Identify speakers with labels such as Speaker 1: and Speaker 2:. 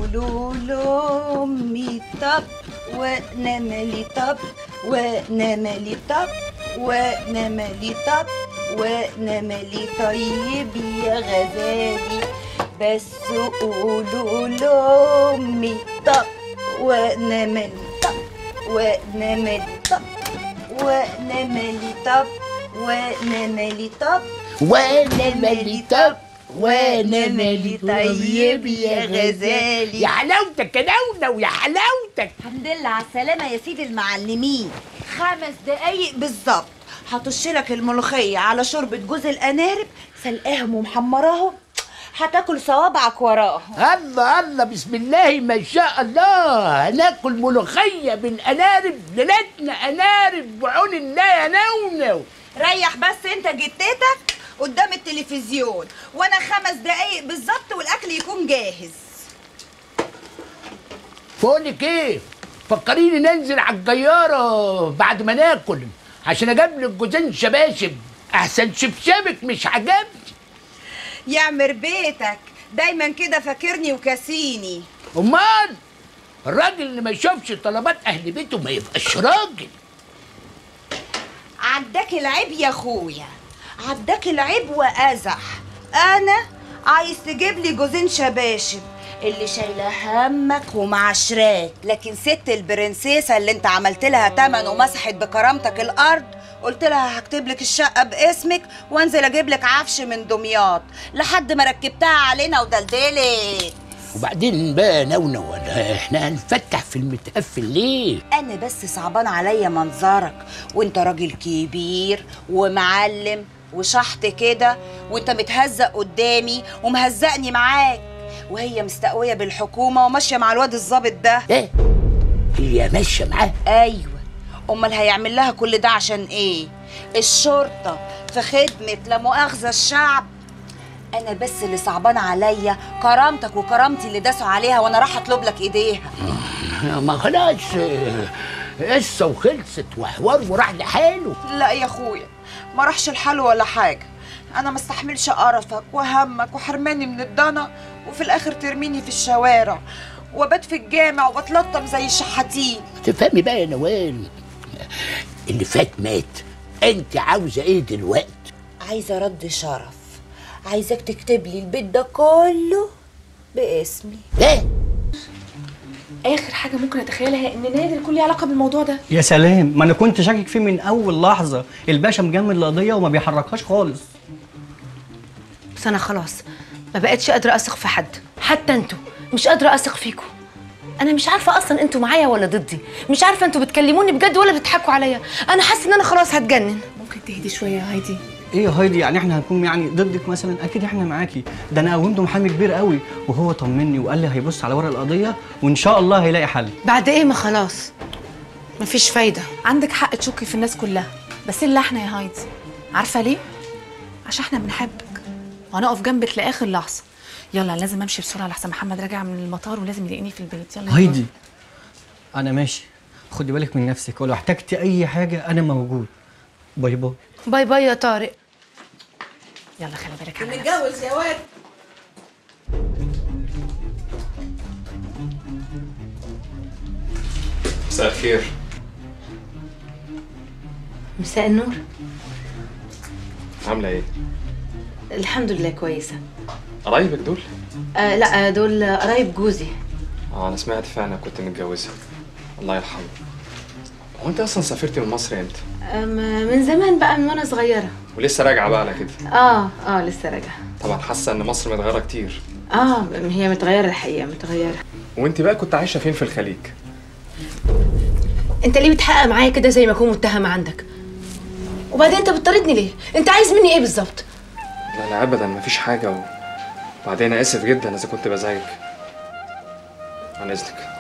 Speaker 1: قولوا لأمي طب وأنا مالي طب وأنا مالي طب وأنا مالي طب وأنا مالي طيب يا غزالي بس قولوا لأمي طب وأنا مالي طب وأنا مالي طب وأنا مالي طب وأنا مالي طب
Speaker 2: وانا مالي طب وانا مالي
Speaker 1: طيب يا غزالي
Speaker 2: يا حلاوتك يا نونو يا حلاوتك
Speaker 1: الحمد لله على السلامة يا سيدي المعلمين خمس دقايق بالظبط هطش لك الملوخية على شوربة جوز الأنارب سلقاهم ومحمراهم هتاكل صوابعك وراهم
Speaker 2: الله الله بسم الله ما شاء الله هناكل ملوخيه بالانارب ليلتنا انارب وعون الله يا نونو
Speaker 1: ريح بس انت جتتك قدام التلفزيون وانا خمس دقايق بالظبط والاكل يكون جاهز
Speaker 2: بقولك ايه فكريني ننزل على الجياره بعد ما ناكل عشان اجيب لك جوزين شباشب احسن شبشبك مش عجبني
Speaker 1: يعمر بيتك دايما كده فاكرني وكاسيني
Speaker 2: امال الراجل اللي ما يشوفش طلبات اهل بيته ما يبقاش راجل
Speaker 1: عداك العيب يا اخويا عداك العيب وازح انا عايز تجيب لي جوزين شباشب اللي شايله همك ومعشراك لكن ست البرنسيسه اللي انت عملت لها تمن ومسحت بكرامتك الارض قلت لها هكتب لك الشقه باسمك وانزل اجيب لك عفش من دمياط لحد ما ركبتها علينا ودلدلت
Speaker 2: وبعدين بقى نونو ولا احنا هنفتح في المتقفل ليه
Speaker 1: انا بس صعبان عليا منظرك وانت راجل كبير ومعلم وشحط كده وانت متهزق قدامي ومهزقني معاك وهي مستقويه بالحكومه وماشيه مع الواد الظابط ده
Speaker 2: ايه هي ماشيه معاه
Speaker 1: ايوه امال هيعمل لها كل ده عشان ايه الشرطه في خدمه لا مؤاخذه الشعب انا بس اللي صعبان عليا كرامتك وكرامتي اللي داسوا عليها وانا راح اطلب لك ايديها
Speaker 2: ما خلاص آه، قصه وخلصت وحوار وراح لحاله
Speaker 1: لا يا اخويا ما راحش الحال ولا حاجه انا ما استحملش قرفك وهمك وحرماني من الضنا وفي الاخر ترميني في الشوارع وبات في الجامع وبتلطم زي الشحاتين
Speaker 2: تفهمي بقى يا نوال اللي فات مات انت عاوزه ايه دلوقتي
Speaker 1: عايزه رد شرف عايزك تكتب لي البيت ده كله باسمي
Speaker 2: ايه
Speaker 3: اخر حاجه ممكن اتخيلها ان نادر يكون ليه علاقه بالموضوع ده
Speaker 4: يا سلام ما انا كنت شاكك فيه من اول لحظه الباشا مجمد القضيه وما بيحركهاش خالص
Speaker 3: بس انا خلاص ما بقتش قادره اثق في حد حتى انتوا مش قادره اثق فيكم انا مش عارفه اصلا انتوا معايا ولا ضدي مش عارفه انتوا بتكلموني بجد ولا بتضحكوا عليا انا حاسه ان انا خلاص هتجنن ممكن تهدي شويه يا هايدي
Speaker 4: ايه يا هايدي يعني احنا هنكون يعني ضدك مثلا اكيد احنا معاكي ده انا قومته محامي كبير قوي وهو طمني وقال لي هيبص على ورق القضيه وان شاء الله هيلاقي حل
Speaker 3: بعد ايه ما خلاص مفيش فايده عندك حق تشكي في الناس كلها بس الا احنا يا هايدي عارفه ليه عشان احنا بنحبك وهنقف جنبك لاخر لحظه يلا لازم امشي بسرعه لحسن محمد راجع من المطار ولازم يلاقيني في البيت يلا يا
Speaker 4: هايدي انا ماشي خدي بالك من نفسك ولو احتجتي اي حاجه انا موجود باي باي
Speaker 3: باي باي يا طارق يلا خلي بالك على نفسك.
Speaker 1: متجوز يا واد
Speaker 5: مساء الخير
Speaker 3: مساء النور
Speaker 5: عاملة ايه؟
Speaker 3: الحمد لله كويسه
Speaker 5: قرايبك دول؟
Speaker 3: آه لا آه، دول قرايب جوزي
Speaker 5: اه انا سمعت فعلا كنت متجوزها الله يرحمه هو انت اصلا سافرتي من مصر امتى؟
Speaker 3: آم، من زمان بقى من وانا صغيره
Speaker 5: ولسه راجعة بقى على كده
Speaker 3: اه اه لسه راجعه
Speaker 5: طبعا حاسة ان مصر متغيرة كتير
Speaker 3: اه هي متغيره الحقيقه متغيره
Speaker 5: وانت بقى كنت عايشة فين في الخليج؟
Speaker 3: انت ليه بتحقق معايا كده زي ما اكون متهم عندك وبعدين انت بتطاردني ليه انت عايز مني ايه بالظبط
Speaker 5: لا لا ابدا مفيش حاجة و... بعدين انا اسف جدا اذا كنت بزعجك عن اذنك